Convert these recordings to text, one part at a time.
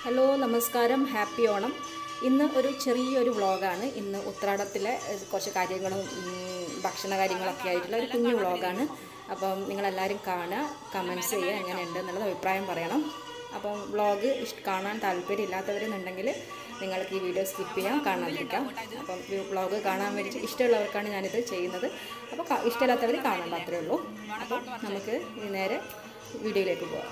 hello നമസ്കാരം happy Onam ഇന്ന് ഒരു ചെറിയൊരു വ്ളോഗാണ് ഇന്ന് ഉത്രാടത്തിലെ ഏഹ്, കുറച്ച് കാര്യങ്ങളും ഉം, ഭക്ഷണ കാര്യങ്ങളൊക്കെ ആയിട്ടുള്ള ഒരു കുഞ്ഞു വ്ളോഗാണ് അപ്പം നിങ്ങളെല്ലാവരും കാണുക കമൻസ് ചെയ്യുക എങ്ങനെയുണ്ട് എന്നുള്ളത് അഭിപ്രായം പറയണം അപ്പം വ്ളോഗ് ഇഷ് കാണാൻ താല്പര്യമില്ലാത്തവരെന്നുണ്ടെങ്കിൽ നിങ്ങൾക്ക് ഈ വീഡിയോ സ്കിപ്പ് ചെയ്യാം കാണാതിരിക്കാം അപ്പം ഈ വ്ളോഗ് കാണാൻ വേണ്ടി ഇഷ്ടമുള്ളവർക്കാണ് ഞാനിത് ചെയ്യുന്നത് അപ്പോൾ ക- ഇഷ്ടമില്ലാത്തവർ കാണണ്ട അത്രേ ഉള്ളൂ അപ്പം നമുക്ക് ഇനി നേരെ വീഡിയോയിലേക്ക് പോകാം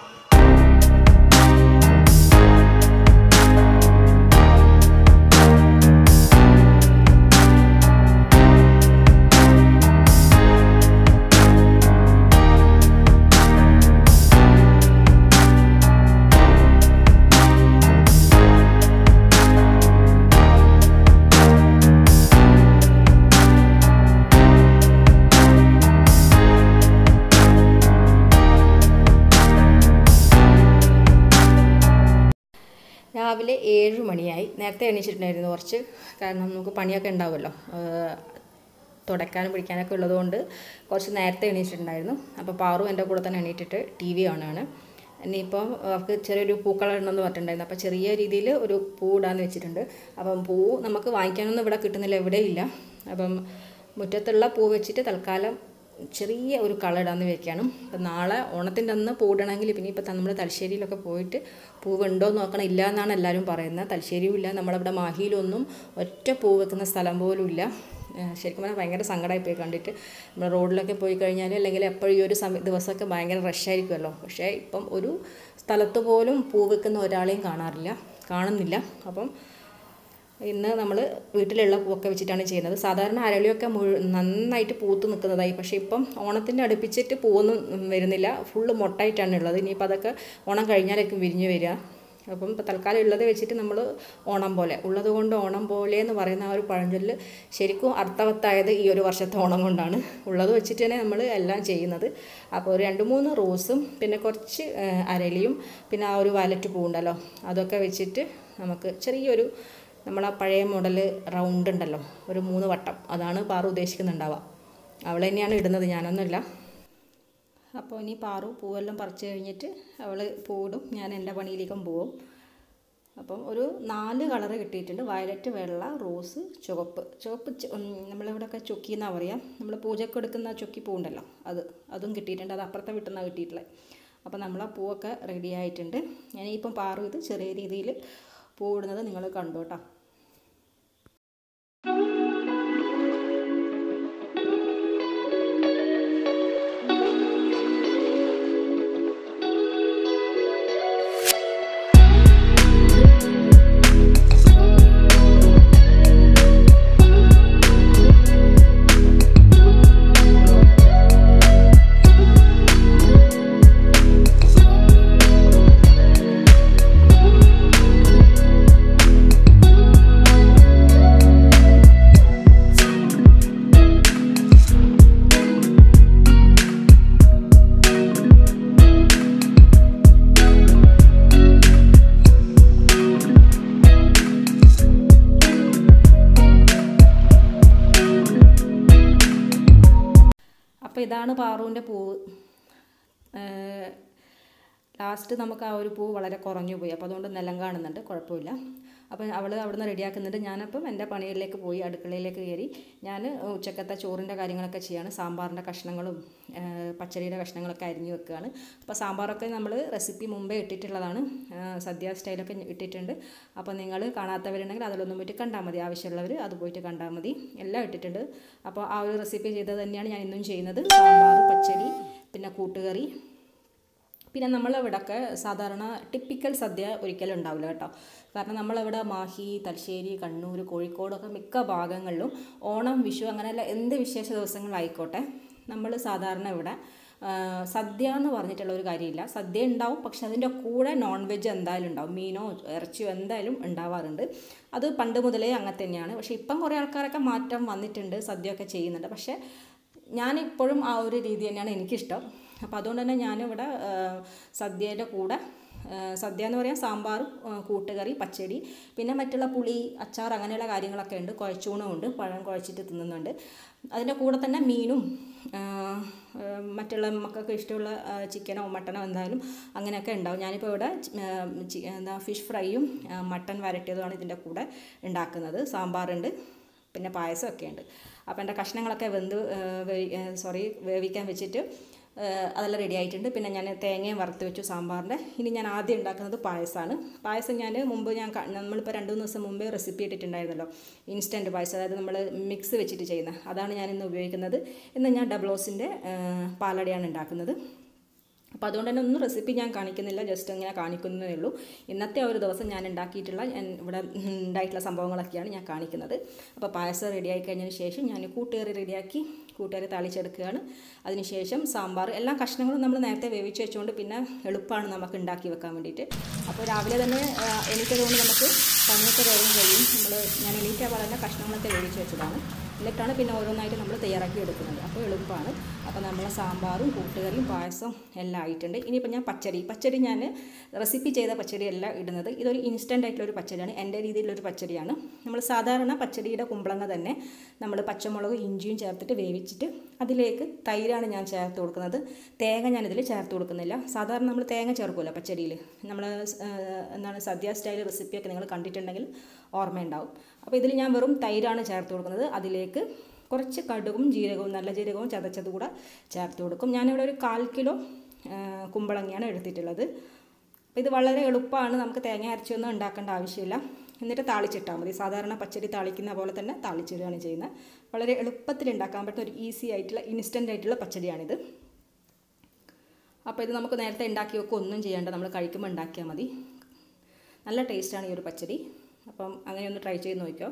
രാവിലെ ഏഴ് മണിയായി നേരത്തെ എണീച്ചിട്ടുണ്ടായിരുന്നു കുറച്ച് കാരണം നമുക്ക് പണിയൊക്കെ ഉണ്ടാവുമല്ലോ ഏഹ് തുടയ്ക്കാനും പിടിക്കാനൊക്കെ ഉള്ളതുകൊണ്ട് കുറച്ച് നേരത്തെ എണീച്ചിട്ടുണ്ടായിരുന്നു അപ്പോൾ പാറു എൻ്റെ കൂടെ തന്നെ എണീറ്റിട്ട് ടി വി കാണുകയാണ് ഇനിയിപ്പോൾ അവർക്ക് ചെറിയൊരു പൂക്കളം ഇടണമെന്ന് പറഞ്ഞിട്ടുണ്ടായിരുന്നു അപ്പോൾ ചെറിയ രീതിയിൽ ഒരു പൂ ഇടാന്ന് വെച്ചിട്ടുണ്ട് അപ്പം പൂ നമുക്ക് വാങ്ങിക്കാനൊന്നും ഇവിടെ കിട്ടുന്നില്ല എവിടെയില്ല അപ്പം മുറ്റത്തുള്ള പൂ വെച്ചിട്ട് തൽക്കാലം ചെറിയ ഒരു കളർ ഇടാന്ന് വെക്കാനും അപ്പം നാളെ ഓണത്തിൻ്റെ അന്ന് പൂവിടണമെങ്കിൽ പിന്നെ ഇപ്പോൾ നമ്മൾ തലശ്ശേരിയിലൊക്കെ പോയിട്ട് പൂവ് ഉണ്ടോ എന്ന് നോക്കണം ഇല്ല എന്നാണ് എല്ലാവരും പറയുന്നത് തലശ്ശേരിയും ഇല്ല നമ്മളിവിടെ മാഹിയിലൊന്നും ഒറ്റ പൂ വെക്കുന്ന സ്ഥലം പോലും ഇല്ല ഏഹ് ശരിക്കും പറഞ്ഞാൽ ഭയങ്കര സങ്കടമായി പോയി കണ്ടിട്ട് നമ്മൾ റോഡിലൊക്കെ പോയി കഴിഞ്ഞാൽ അല്ലെങ്കിൽ എപ്പോഴും ഈ ഒരു സമയ ദിവസമൊക്കെ ഭയങ്കര റഷായിരിക്കുമല്ലോ പക്ഷേ ഇപ്പം ഒരു സ്ഥലത്ത് പോലും പൂ വെക്കുന്ന ഒരാളെയും കാണാറില്ല കാണുന്നില്ല അപ്പം ഇന്ന് നമ്മൾ വീട്ടിലുള്ള പൂവൊക്കെ വെച്ചിട്ടാണ് ചെയ്യുന്നത് സാധാരണ അരളിയൊക്കെ മുഴു നന്നായിട്ട് പൂത്ത് നിൽക്കുന്നതായി പക്ഷേ ഇപ്പം ഓണത്തിൻ്റെ അടുപ്പിച്ചിട്ട് പൂവൊന്നും വരുന്നില്ല ഫുള്ള് മൊട്ടായിട്ടാണ് ഉള്ളത് ഇനിയിപ്പോൾ അതൊക്കെ ഓണം കഴിഞ്ഞാലായിരിക്കും വിരിഞ്ഞ് വരിക അപ്പം ഇപ്പം തൽക്കാലം ഉള്ളത് വെച്ചിട്ട് നമ്മൾ ഓണം പോലെ ഉള്ളത് കൊണ്ട് ഓണം പോലെ എന്ന് പറയുന്ന ആ ഒരു പഴഞ്ചൊല്ല് ശരിക്കും അർത്ഥവത്തായത് ഈ ഒരു വർഷത്തെ ഓണം കൊണ്ടാണ് ഉള്ളത് വെച്ചിട്ട് തന്നെ നമ്മൾ എല്ലാം ചെയ്യുന്നത് അപ്പോൾ ഒരു രണ്ട് മൂന്ന് റോസും പിന്നെ കുറച്ച് ഏഹ്, അരളിയും പിന്നെ ആ ഒരു വയലറ്റ് പൂവുണ്ടല്ലോ അതൊക്കെ വെച്ചിട്ട് നമുക്ക് ചെറിയൊരു നമ്മൾ ആ പഴയ മോഡൽ റൗണ്ട് ഉണ്ടല്ലോ ഒരു മൂന്ന് വട്ടം അതാണ് പാറു ഉദ്ദേശിക്കുന്നുണ്ടാവുക അവൾ തന്നെയാണ് ഇടുന്നത് ഞാനൊന്നുമില്ല അപ്പോൾ ഇനി പാറു പൂവെല്ലാം പറിച്ച് കഴിഞ്ഞിട്ട് അവൾ പൂവിടും ഞാൻ എൻ്റെ പണിയിലേക്കും പോവും അപ്പം ഒരു നാല് കളറ് കിട്ടിയിട്ടുണ്ട് വയലറ്റ് വെള്ള റോസ് ചുവപ്പ് ചുവപ്പ് ചെ- ഉം, നമ്മളിവിടെയൊക്കെ ചൊക്കി എന്നാണ് പറയുക നമ്മൾ പൂജയ്ക്ക് എടുക്കുന്ന ചൊക്കി പൂവുണ്ടല്ലോ അത് അതും കിട്ടിയിട്ടുണ്ട് അത് അപ്പുറത്തെ വീട്ടിൽ നിന്നാണ് കിട്ടിയിട്ടുള്ളത് അപ്പോൾ നമ്മൾ ആ പൂവൊക്കെ റെഡി ആയിട്ടുണ്ട് ഞാനിപ്പം പാറു ഇത് ചെറിയ രീതിയിൽ പൂവിടുന്നത് നിങ്ങൾ കണ്ടു കേട്ടോ അപ്പോൾ ഇതാണ് പാറുവിൻ്റെ പൂവ് ലാസ്റ്റ് നമുക്ക് ആ ഒരു പൂ വളരെ കുറഞ്ഞു പോയി അപ്പോൾ അതുകൊണ്ട് നിലം കാണുന്നുണ്ട് കുഴപ്പമില്ല അപ്പോൾ അവൾ അവിടുന്ന് റെഡിയാക്കുന്നുണ്ട് ഞാനപ്പം എൻ്റെ പണികളിലേക്ക് പോയി അടുക്കളയിലേക്ക് കയറി ഞാൻ ഉച്ചക്കത്തെ ചോറിൻ്റെ കാര്യങ്ങളൊക്കെ ചെയ്യാണ് സാമ്പാറിൻ്റെ കഷ്ണങ്ങളും ആ, പച്ചടിയുടെ കഷ്ണങ്ങളൊക്കെ അരിഞ്ഞു വെക്കുകയാണ് അപ്പോൾ സാമ്പാറൊക്കെ നമ്മൾ റെസിപ്പി മുമ്പേ ഇട്ടിട്ടുള്ളതാണ് ആ, സദ്യ സ്റ്റൈലൊക്കെ ഇട്ടിട്ടുണ്ട് അപ്പോൾ നിങ്ങൾ കാണാത്തവരുണ്ടെങ്കിൽ അതിലൊന്നും പോയിട്ട് കണ്ടാൽ മതി ആവശ്യമുള്ളവർ അത് പോയിട്ട് കണ്ടാൽ മതി എല്ലാം ഇട്ടിട്ടുണ്ട് അപ്പോൾ ആ ഒരു റെസിപ്പി ചെയ്തത് തന്നെയാണ് ഞാൻ ഇന്നും ചെയ്യുന്നത് സാമ്പാർ പച്ചടി പിന്നെ കൂട്ടുകറി പിന്നെ നമ്മളിവിടെയൊക്കെ സാധാരണ ടിപ്പിക്കൽ സദ്യ ഒരിക്കലും ഉണ്ടാവില്ല കേട്ടോ കാരണം നമ്മളിവിടെ മാഹി തലശ്ശേരി കണ്ണൂർ കോഴിക്കോടൊക്കെ മിക്ക ഭാഗങ്ങളിലും ഓണം വിഷു അങ്ങനെയുള്ള എന്ത് വിശേഷ ദിവസങ്ങളായിക്കോട്ടെ നമ്മൾ സാധാരണ ഇവിടെ ആ, സദ്യ എന്ന് പറഞ്ഞിട്ടുള്ള ഒരു കാര്യമില്ല സദ്യ ഉണ്ടാവും പക്ഷെ അതിൻ്റെ കൂടെ നോൺ വെജ് എന്തായാലും ഉണ്ടാവും മീനോ ഇറച്ചിയോ എന്തായാലും ഉണ്ടാവാറുണ്ട് അത് പണ്ട് മുതലേ അങ്ങനെ തന്നെയാണ് പക്ഷേ ഇപ്പം കുറേ ആൾക്കാരൊക്കെ മാറ്റം വന്നിട്ടുണ്ട് സദ്യയൊക്കെ ചെയ്യുന്നുണ്ട് പക്ഷേ ഞാനിപ്പോഴും ആ ഒരു രീതി തന്നെയാണ് എനിക്കിഷ്ടം അപ്പോൾ അതുകൊണ്ട് തന്നെ ഞാനിവിടെ ആ, സദ്യയുടെ കൂടെ ആ, സദ്യ എന്ന് പറയാൻ സാമ്പാർ ആ, കൂട്ടുകറി പച്ചടി പിന്നെ മറ്റുള്ള പുളി അച്ചാർ അങ്ങനെയുള്ള കാര്യങ്ങളൊക്കെ ഉണ്ട് കുഴച്ചൂണും ഉണ്ട് പഴം കുഴച്ചിട്ട് തിന്നുന്നുണ്ട് അതിൻ്റെ കൂടെ തന്നെ മീനും ആ, ആ, മറ്റുള്ള മക്കൾക്ക് ഇഷ്ടമുള്ള ആ, ചിക്കനോ മട്ടനോ എന്തായാലും അങ്ങനെയൊക്കെ ഉണ്ടാവും ഞാനിപ്പോൾ ഇവിടെ ചി- ആ, ചി- എന്താ ഫിഷ് ഫ്രൈയും ആ, മട്ടൻ വരട്ടിയതുമാണ് ഇതിൻ്റെ കൂടെ ഉണ്ടാക്കുന്നത് സാമ്പാറുണ്ട് പിന്നെ പായസമൊക്കെ ഉണ്ട് അപ്പോൾ എൻ്റെ കഷ്ണങ്ങളൊക്കെ വെന്ത് സോറി വേവിക്കാൻ വെച്ചിട്ട് ആ, അതെല്ലാം റെഡി ആയിട്ടുണ്ട് പിന്നെ ഞാൻ തേങ്ങയും വറുത്ത് വെച്ചു സാമ്പാറിൻ്റെ ഇനി ഞാൻ ആദ്യം ഉണ്ടാക്കുന്നത് പായസമാണ് പായസം ഞാൻ മുമ്പ് ഞാൻ ക- നമ്മളിപ്പോൾ രണ്ട് മൂന്ന് ദിവസം മുമ്പേ റെസിപ്പി ഇട്ടിട്ടുണ്ടായിരുന്നല്ലോ ഇൻസ്റ്റൻറ്റ് പായസം അതായത് നമ്മൾ മിക്സ് വെച്ചിട്ട് ചെയ്യുന്ന അതാണ് ഞാൻ ഇന്ന് ഉപയോഗിക്കുന്നത് ഇന്ന് ഞാൻ ഡബ്ലോസിൻ്റെ പാലടയാണ് ഉണ്ടാക്കുന്നത് അപ്പോൾ അതുകൊണ്ട് തന്നെ ഒന്നും റെസിപ്പി ഞാൻ കാണിക്കുന്നില്ല ജസ്റ്റ് ഇങ്ങനെ കാണിക്കുന്നതേ ഉള്ളൂ ഇന്നത്തെ ആ ഒരു ദിവസം ഞാൻ ഉണ്ടാക്കിയിട്ടുള്ള ഞാൻ ഇവിടെ ഉണ്ടായിട്ടുള്ള സംഭവങ്ങളൊക്കെയാണ് ഞാൻ കാണിക്കുന്നത് അപ്പോൾ പായസം റെഡിയായി കഴിഞ്ഞതിന് ശേഷം ഞാൻ കൂട്ടുകറി റെഡിയാക്കി കൂട്ടുകറി താളിച്ചെടുക്കുകയാണ് അതിനുശേഷം സാമ്പാർ എല്ലാ കഷ്ണങ്ങളും നമ്മൾ നേരത്തെ വേവിച്ച് വെച്ചുകൊണ്ട് പിന്നെ എളുപ്പമാണ് നമുക്ക് ഉണ്ടാക്കി വെക്കാൻ വേണ്ടിയിട്ട് അപ്പോൾ രാവിലെ തന്നെ ആ, എണീറ്റതുകൊണ്ട് നമുക്ക് പണിയൊക്കെ വേഗം കഴിയും നമ്മൾ ഞാൻ എണീറ്റ പോലെ തന്നെ കഷ്ണങ്ങളൊക്കെ വേവിച്ച് വെച്ചതാണ് എന്നിട്ടാണ് പിന്നെ ഓരോന്നായിട്ട് നമ്മൾ തയ്യാറാക്കി എടുക്കുന്നത് അപ്പോൾ എളുപ്പമാണ് അപ്പോൾ നമ്മളെ സാമ്പാറും കൂട്ടുകറിയും പായസം എല്ലാം ആയിട്ടുണ്ട് ഇനിയിപ്പോൾ ഞാൻ പച്ചടി പച്ചടി ഞാൻ റെസിപ്പി ചെയ്ത പച്ചടിയല്ല ഇടുന്നത് ഇതൊരു ഇൻസ്റ്റൻ്റ് ആയിട്ടുള്ള ഒരു പച്ചടിയാണ് എൻ്റെ രീതിയിലുള്ളൊരു പച്ചടിയാണ് നമ്മൾ സാധാരണ പച്ചടിയുടെ കുമ്പളങ്ങ തന്നെ നമ്മൾ പച്ചമുളക് ഇഞ്ചിയും ചേർത്തിട്ട് വേവിച്ചിട്ട് അതിലേക്ക് തൈരാണ് ഞാൻ ചേർത്ത് കൊടുക്കുന്നത് തേങ്ങ ഞാനിതിൽ ചേർത്ത് കൊടുക്കുന്നില്ല സാധാരണ നമ്മൾ തേങ്ങ ചേർക്കുമല്ലോ പച്ചടിയിൽ നമ്മൾ എന്താണ് സദ്യ സ്റ്റൈൽ റെസിപ്പിയൊക്കെ നിങ്ങൾ കണ്ടിട്ടുണ്ടെങ്കിൽ ഓർമ്മയുണ്ടാവും അപ്പോൾ ഇതിൽ ഞാൻ വെറും തൈരാണ് ചേർത്ത് കൊടുക്കുന്നത് അതിലേക്ക് കുറച്ച് കടുകും ജീരകവും നല്ല ജീരകവും ചതച്ചത് കൂടെ ചേർത്ത് കൊടുക്കും ഞാനിവിടെ ഒരു കാൽ കിലോ ആ, കുമ്പളങ്ങയാണ് എടുത്തിട്ടുള്ളത് അപ്പോൾ ഇത് വളരെ എളുപ്പമാണ് നമുക്ക് തേങ്ങ അരച്ചൊന്നും ഉണ്ടാക്കേണ്ട ആവശ്യമില്ല എന്നിട്ട് താളിച്ചിട്ടാൽ മതി സാധാരണ പച്ചടി താളിക്കുന്ന പോലെ തന്നെ താളിച്ചിടുകയാണ് ചെയ്യുന്നത് വളരെ എളുപ്പത്തിൽ ഉണ്ടാക്കാൻ പറ്റുന്ന ഒരു ഈസി ആയിട്ടുള്ള ഇൻസ്റ്റൻ്റ് ആയിട്ടുള്ള പച്ചടിയാണിത് അപ്പോൾ ഇത് നമുക്ക് നേരത്തെ ഉണ്ടാക്കി വെക്കുക ഒന്നും ചെയ്യേണ്ട നമ്മൾ കഴിക്കുമ്പോൾ ഉണ്ടാക്കിയാൽ മതി നല്ല ടേസ്റ്റാണ് ഈ ഒരു പച്ചടി അപ്പം അങ്ങനെ ഒന്ന് ട്രൈ ചെയ്ത് നോക്കിയോ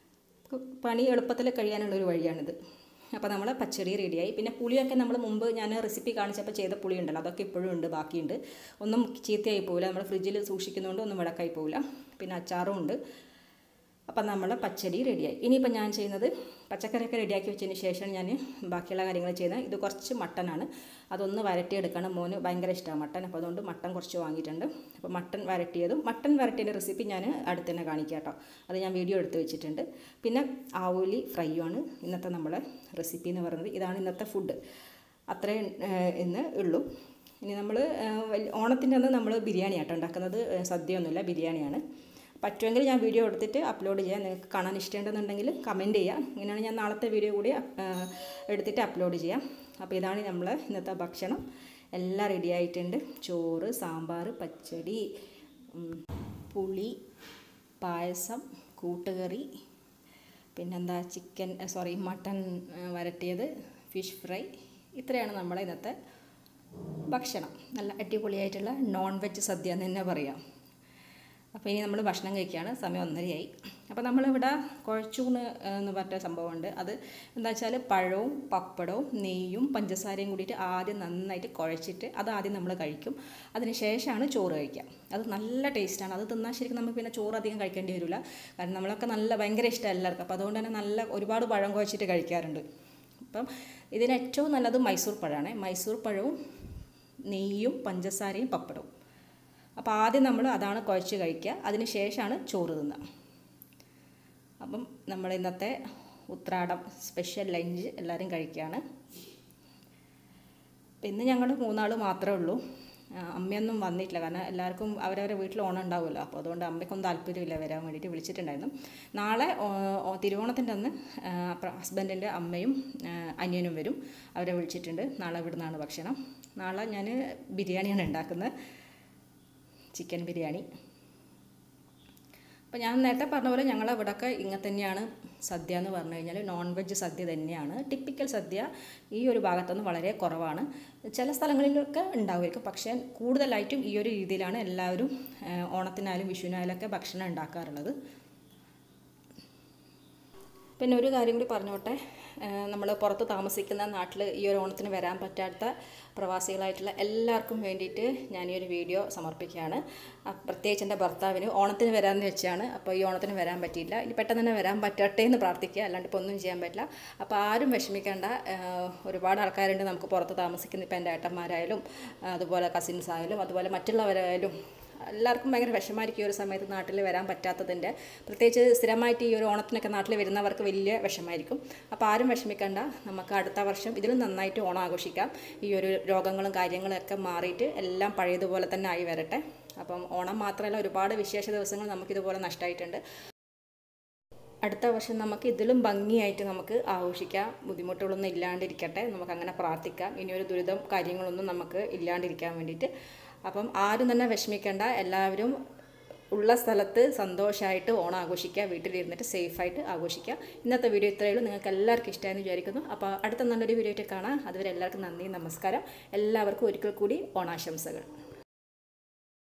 പണി എളുപ്പത്തിൽ കഴിയാനുള്ളൊരു വഴിയാണിത് അപ്പോൾ നമ്മൾ പച്ചടി റെഡിയായി പിന്നെ പുളിയൊക്കെ നമ്മൾ മുമ്പ് ഞാൻ റെസിപ്പി കാണിച്ചപ്പോൾ ചെയ്ത പുളി ഉണ്ടല്ലോ അതൊക്കെ ഇപ്പോഴും ഉണ്ട് ബാക്കിയുണ്ട് ഒന്നും ചീത്തയായി പോവില്ല നമ്മൾ ഫ്രിഡ്ജിൽ സൂക്ഷിക്കുന്നതുകൊണ്ട് ഒന്നും വിളക്കായി പോവില്ല പിന്നെ അച്ചാറും ഉണ്ട് അപ്പം നമ്മൾ പച്ചടി റെഡിയായി ഇനിയിപ്പോൾ ഞാൻ ചെയ്യുന്നത് പച്ചക്കറിയൊക്കെ റെഡിയാക്കി വെച്ചതിന് ശേഷം ഞാൻ ബാക്കിയുള്ള കാര്യങ്ങൾ ചെയ്യുന്നത് ഇത് കുറച്ച് മട്ടനാണ് അതൊന്ന് വരട്ടിയെടുക്കണം മോന് ഭയങ്കര ഇഷ്ടമാണ് മട്ടൻ അപ്പോൾ അതുകൊണ്ട് മട്ടൻ കുറച്ച് വാങ്ങിയിട്ടുണ്ട് അപ്പോൾ മട്ടൻ വരട്ടിയതും മട്ടൻ വരട്ടിയതിൻ്റെ റെസിപ്പി ഞാൻ അടുത്ത് തന്നെ കാണിക്കാം കേട്ടോ അത് ഞാൻ വീഡിയോ എടുത്ത് വെച്ചിട്ടുണ്ട് പിന്നെ ആവൂലി ഫ്രൈയുമാണ് ഇന്നത്തെ നമ്മളെ റെസിപ്പി എന്ന് പറയുന്നത് ഇതാണ് ഇന്നത്തെ ഫുഡ് അത്രയും ഏഹ്, ഇന്ന് ഉള്ളൂ ഇനി നമ്മൾ ഓണത്തിൻ്റെ അന്ന് നമ്മൾ ബിരിയാണി ആട്ടോ ഉണ്ടാക്കുന്നത് ഏഹ്, സദ്യയൊന്നുമില്ല ബിരിയാണിയാണ് പറ്റുമെങ്കിൽ ഞാൻ വീഡിയോ എടുത്തിട്ട് അപ്ലോഡ് ചെയ്യാം നിങ്ങൾക്ക് കാണാൻ ഇഷ്ടമുണ്ടെന്നുണ്ടെങ്കിൽ കമൻറ്റ് ചെയ്യാം ഇങ്ങനെയാണ് ഞാൻ നാളത്തെ വീഡിയോ കൂടി ആ, എടുത്തിട്ട് അപ്ലോഡ് ചെയ്യാം അപ്പോൾ ഇതാണ് നമ്മൾ ഇന്നത്തെ ഭക്ഷണം എല്ലാം റെഡി ആയിട്ടുണ്ട് ചോറ് സാമ്പാർ പച്ചടി ഉം, പുളി പായസം കൂട്ടുകറി പിന്നെന്താ ചിക്കൻ സോറി മട്ടൺ ആ, വരട്ടിയത് ഫിഷ് ഫ്രൈ ഇത്രയാണ് നമ്മളെ ഇന്നത്തെ ഭക്ഷണം നല്ല അടിപൊളിയായിട്ടുള്ള നോൺ വെജ് സദ്യ എന്ന് തന്നെ പറയാം അപ്പോൾ ഇനി നമ്മൾ ഭക്ഷണം കഴിക്കുകയാണ് സമയം ഒന്നരയായി അപ്പോൾ നമ്മളിവിടെ കുഴച്ചൂണ് എന്ന് പറഞ്ഞ സംഭവമുണ്ട് അത് എന്താ വെച്ചാൽ പഴവും പപ്പടവും നെയ്യും പഞ്ചസാരയും കൂടിയിട്ട് ആദ്യം നന്നായിട്ട് കുഴച്ചിട്ട് അത് ആദ്യം നമ്മൾ കഴിക്കും അതിന് ശേഷമാണ് ചോറ് കഴിക്കുക അത് നല്ല ടേസ്റ്റാണ് അത് തിന്നാൽ ശരിക്കും നമുക്ക് പിന്നെ ചോറ് അധികം കഴിക്കേണ്ടി വരില്ല കാരണം നമ്മളൊക്കെ നല്ല ഭയങ്കര ഇഷ്ടം എല്ലാവർക്കും അപ്പോൾ അതുകൊണ്ട് തന്നെ നല്ല ഒരുപാട് പഴം കുഴച്ചിട്ട് കഴിക്കാറുണ്ട് അപ്പം ഇതിന് ഏറ്റവും നല്ലത് മൈസൂർ പഴമാണ് മൈസൂർ പഴവും നെയ്യും പഞ്ചസാരയും പപ്പടവും അപ്പോൾ ആദ്യം നമ്മൾ അതാണ് കുഴച്ച് കഴിക്കുക അതിന് ശേഷമാണ് ചോറ് തിന്നുക അപ്പം നമ്മൾ ഇന്നത്തെ ഉത്രാടം സ്പെഷ്യൽ ലഞ്ച് എല്ലാവരും കഴിക്കുകയാണ് അപ്പം ഇന്ന് ഞങ്ങൾ മൂന്നാൾ മാത്രമേ ഉള്ളൂ ആ, അമ്മയൊന്നും വന്നിട്ടില്ല കാരണം എല്ലാവർക്കും അവരവരെ വീട്ടിൽ ഓണം ഉണ്ടാവുമല്ലോ അപ്പോൾ അതുകൊണ്ട് അമ്മയ്ക്കൊന്നും താല്പര്യമില്ല വരാൻ വേണ്ടിയിട്ട് വിളിച്ചിട്ടുണ്ടായിരുന്നു നാളെ ഓ- ഓ- തിരുവോണത്തിൻ്റെ അന്ന് ഹസ്ബൻഡിൻ്റെ അമ്മയും ആ, അനിയനും വരും അവരെ വിളിച്ചിട്ടുണ്ട് നാളെ ഇവിടുന്നാണ് ഭക്ഷണം നാളെ ഞാൻ ബിരിയാണിയാണ് ഉണ്ടാക്കുന്നത് ചിക്കൻ ബിരിയാണി അപ്പോൾ ഞാൻ നേരത്തെ പറഞ്ഞ പോലെ ഞങ്ങൾ ഇവിടെയൊക്കെ ഇങ്ങനെ തന്നെയാണ് സദ്യ എന്ന് പറഞ്ഞു കഴിഞ്ഞാൽ നോൺ വെജ് സദ്യ തന്നെയാണ് ടിപ്പിക്കൽ സദ്യ ഈ ഒരു ഭാഗത്തുനിന്ന് വളരെ കുറവാണ് ചില സ്ഥലങ്ങളിലൊക്കെ ഉണ്ടാവുമായിരിക്കും പക്ഷേ കൂടുതലായിട്ടും ഈ ഒരു രീതിയിലാണ് എല്ലാവരും ആ, ഓണത്തിനായാലും വിഷുവിനായാലും ഒക്കെ ഭക്ഷണം ഉണ്ടാക്കാറുള്ളത് പിന്നെ ഒരു കാര്യം കൂടി പറഞ്ഞോട്ടെ നമ്മൾ പുറത്ത് താമസിക്കുന്ന നാട്ടിൽ ഈ ഒരു ഓണത്തിന് വരാൻ പറ്റാത്ത പ്രവാസികളായിട്ടുള്ള എല്ലാവർക്കും വേണ്ടിയിട്ട് ഞാൻ ഈ ഒരു വീഡിയോ സമർപ്പിക്കുകയാണ് ആ, പ്രത്യേകിച്ച് എൻ്റെ ഭർത്താവിന് ഓണത്തിന് വരാമെന്ന് വെച്ചാണ് അപ്പോൾ ഈ ഓണത്തിന് വരാൻ പറ്റിയില്ല ഇനി പെട്ടെന്ന് തന്നെ വരാൻ പറ്റട്ടെ എന്ന് പ്രാർത്ഥിക്കുക അല്ലാണ്ട് ഇപ്പോൾ ഒന്നും ചെയ്യാൻ പറ്റില്ല അപ്പോൾ ആരും വിഷമിക്കേണ്ട ആ, ഒരുപാട് ആൾക്കാരുണ്ട് നമുക്ക് പുറത്ത് താമസിക്കുന്ന ഇപ്പോൾ എൻ്റെ ഏട്ടന്മാരായാലും അതുപോലെ കസിൻസ് ആയാലും അതുപോലെ മറ്റുള്ളവരായാലും എല്ലാവർക്കും ഭയങ്കര വിഷമായിരിക്കും ഈ ഒരു സമയത്ത് നാട്ടിൽ വരാൻ പറ്റാത്തതിൻ്റെ പ്രത്യേകിച്ച് സ്ഥിരമായിട്ട് ഈ ഒരു ഓണത്തിനൊക്കെ നാട്ടിൽ വരുന്നവർക്ക് വലിയ വിഷമായിരിക്കും അപ്പോൾ ആരും വിഷമിക്കേണ്ട നമുക്ക് അടുത്ത വർഷം ഇതിലും നന്നായിട്ട് ഓണം ആഘോഷിക്കാം ഈ ഒരു രോഗങ്ങളും കാര്യങ്ങളും ഒക്കെ മാറിയിട്ട് എല്ലാം പഴയതുപോലെ തന്നെ ആയി വരട്ടെ അപ്പം ഓണം മാത്രമല്ല ഒരുപാട് വിശേഷ ദിവസങ്ങൾ നമുക്കിതുപോലെ നഷ്ടമായിട്ടുണ്ട് അടുത്ത വർഷം നമുക്ക് ഇതിലും ഭംഗിയായിട്ട് നമുക്ക് ആഘോഷിക്കാം ബുദ്ധിമുട്ടുകളൊന്നും ഇല്ലാണ്ടിരിക്കട്ടെ നമുക്ക് അങ്ങനെ പ്രാർത്ഥിക്കാം ഇനിയൊരു ദുരിതം കാര്യങ്ങളൊന്നും നമുക്ക് ഇല്ലാണ്ടിരിക്കാൻ വേണ്ടിയിട്ട് അപ്പം ആരും തന്നെ വിഷമിക്കേണ്ട എല്ലാവരും ഉള്ള സ്ഥലത്ത് സന്തോഷമായിട്ട് ഓണം ആഘോഷിക്കുക വീട്ടിലിരുന്നിട്ട് സേഫായിട്ട് ആഘോഷിക്കുക ഇന്നത്തെ വീഡിയോ ഇത്രയേ ഉള്ളൂ നിങ്ങൾക്ക് എല്ലാവർക്കും ഇഷ്ടമായെന്ന് വിചാരിക്കുന്നു അപ്പോൾ അടുത്ത നല്ലൊരു വീഡിയോ ആയിട്ട് കാണാം അതുവരെ എല്ലാവർക്കും നന്ദി നമസ്കാരം എല്ലാവർക്കും ഒരിക്കൽ കൂടി ഓണാശംസകൾ